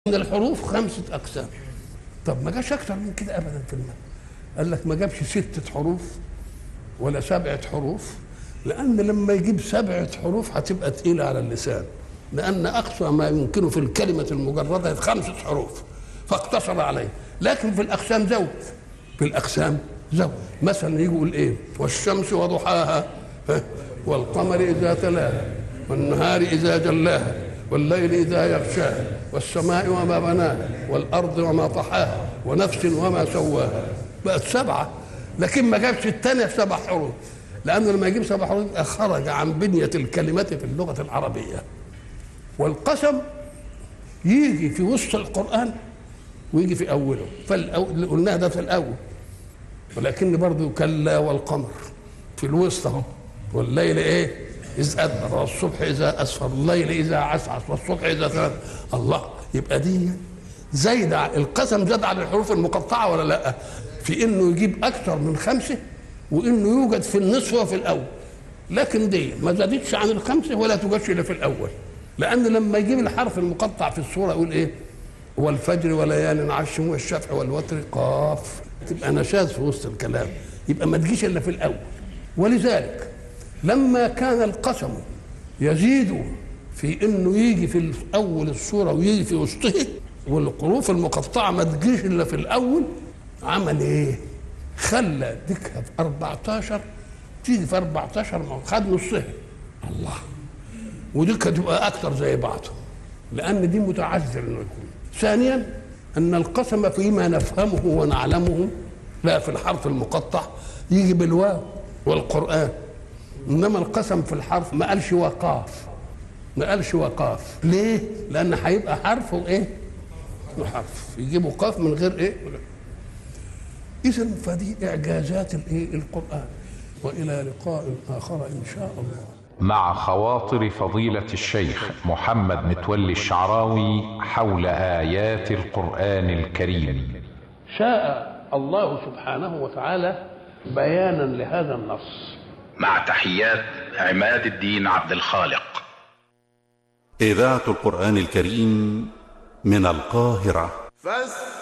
من الحروف خمسة أقسام طب ما جاش أكتر من كده أبدا في المعنى قال لك ما جابش ستة حروف ولا سبعة حروف لأن لما يجيب سبعة حروف هتبقى تقيلة على اللسان لأن أقصى ما يمكنه في الكلمة المجردة خمسة حروف فاقتصر عليه لكن في الأقسام زود في الأقسام زود مثلا يجي يقول إيه والشمس وضحاها ها؟ والقمر إذا تلاها والنهار إذا جلاها والليل إذا يغشاها والسماء وما بناها والأرض وما طحاها ونفس وما سواها بقت سبعة لكن ما جابش الثانية سبع حروف لأنه لما يجيب سبع حروف يبقى خرج عن بنية الكلمة في اللغة العربية والقسم يجي في وسط القرآن ويجي في أوله فالأول قلناها ده في الأول ولكن برضه كلا والقمر في الوسط اهو والليل ايه إذ أدبر والصبح إذا أسفر الليل إذا عسعس والصبح إذا ثلاث الله يبقى دي زايد ع- القسم زاد على الحروف المقطعة ولا لا في إنه يجيب أكثر من خمسة وإنه يوجد في النصف وفي الأول لكن دي ما زادتش عن الخمسة ولا توجدش إلا في الأول لأن لما يجيب الحرف المقطع في الصورة يقول إيه والفجر وليال عشر والشفع والوتر قاف تبقى نشاز في وسط الكلام يبقى ما تجيش إلا في الأول ولذلك لما كان القسم يزيد في انه يجي في اول السوره ويجي في وسطه والحروف المقطعه ما تجيش الا في الاول عمل ايه؟ خلى ديكها في 14 تيجي في 14 ما هو خد نصها الله وديكها تبقى اكثر زي بعضه لان دي متعذر انه يكون ثانيا ان القسم فيما نفهمه ونعلمه لا في الحرف المقطع يجي بالواو والقران انما القسم في الحرف ما قالش وقاف ما قالش وقاف ليه لان هيبقى حرف وايه وحرف يجيبوا قاف من غير ايه اذا فدي اعجازات الايه القران والى لقاء اخر ان شاء الله مع خواطر فضيلة الشيخ محمد متولي الشعراوي حول آيات القرآن الكريم شاء الله سبحانه وتعالى بيانا لهذا النص مع تحيات عماد الدين عبد الخالق إذاعة القرآن الكريم من القاهرة فاستمعوا